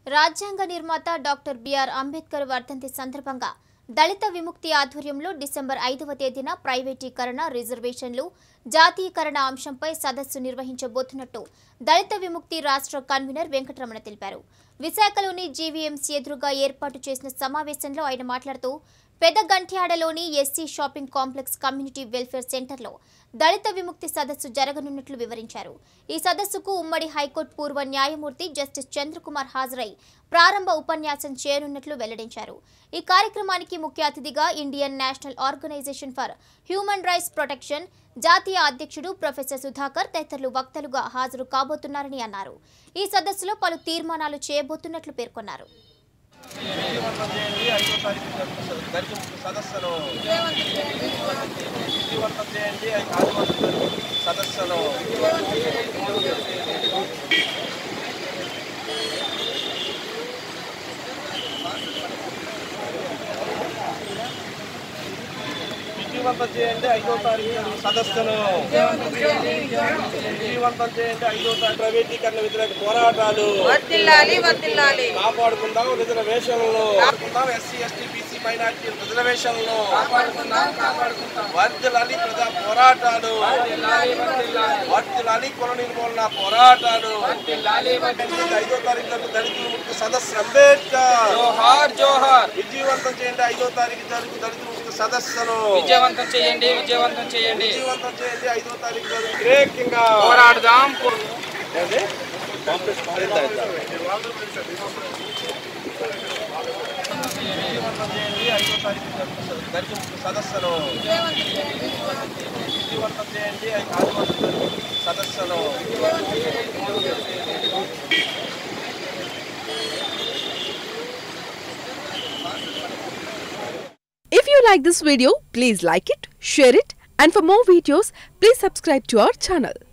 రాజ్యాంగ నిర్మాత doctor BR Ambedkar వర్ధంతి సందర్భంగా దళిత విముక్తి ఆధ్వర్యంలో డిసెంబర్ ఐదవ తేదీన ప్రైవేటీకరణ రిజర్వేషన్లు జాతీయకరణ అంశంపై సదస్సు నిర్వహించబోతున్నట్టు దళిత విముక్తి రాష్ట్ర కన్వీనర్ వెంకటరమణ తెలిపారు విశాఖలోని జీవీఎంసీ ఎదురుగా ఏర్పాటు చేసిన సమావేశంలో ఆయన మాట్లాడుతూ పెదగంట్యాడలోని SC shopping complex community welfare సెంటర్లో దళిత విముక్తి సదస్సు జరగనున్నట్లు వివరించారు ఈ సదస్సుకు ఉమ్మడి హైకోర్టు పూర్వ న్యాయమూర్తి జస్టిస్ చంద్రకుమార్ హాజరై ప్రారంభ ఉపన్యాసం చేయనున్నట్లు వెల్లడించారు ఈ కార్యక్రమానికి ముఖ్య అతిథిగా Indian National Organisation for Human Rights Protection జాతీయ అధ్యక్షుడు ప్రొఫెసర్ సుధాకర్ తదితరులు వక్తలుగా హాజరు కాబోతున్నారని అన్నారు ఈ సదస్సులో పలు తీర్మానాలు చేయబోతున్నట్లు పేర్కొన్నారు విజయవంతం చేయండి ఐదో తారీఖు జరుగుతుంది దళిత సదస్సును విజయవంతం చేయండి ఐదు ఆదివాసీ సదస్సును విజయవంతం చేయండి ఐదో తారీఖు జరుగు సదస్సును విజయవంతం చేయండి ఐదో తారీఖు ప్రైవేటీకరణ వ్యతిరేక పోరాటాలు వర్దిల్లాలి వర్దిల్లాలి కాపాడుకుందాం రిజర్వేషన్లు కాపాడుకుందాం ఎస్సీ ఎస్టీ బీసీ మైనార్టీ రిజర్వేషన్లు వర్దిలాలి ప్రజా పోరాటాలు వర్దిలాలి కుల నిర్మూలన పోరాటాలు ఐదో తారీఖు జరుగు దళిత విముక్తి సదస్సు అంబేద్కర్ జోహార్ జోహార్ విజయవంతం చేయండి ఐదో తారీఖు జరుగు దళిత విముక్తి సదస్సును విజయవంతం చేయండి విజయవంతం చేయండి విజయవంతం చేయండి ఐదో తారీఖు జరుగు వ్యతిరేకంగా పోరాడదాం ఏంది? విజయవంతం చేయండి ఐదో తారీఖు జరుగుతుంది దళిత విముక్తి సదస్సును విజయవంతం చేయండి ఐదు ఆదివాసీ సదస్సును If you like this video, please like it, share it, and for more videos, please subscribe to our channel.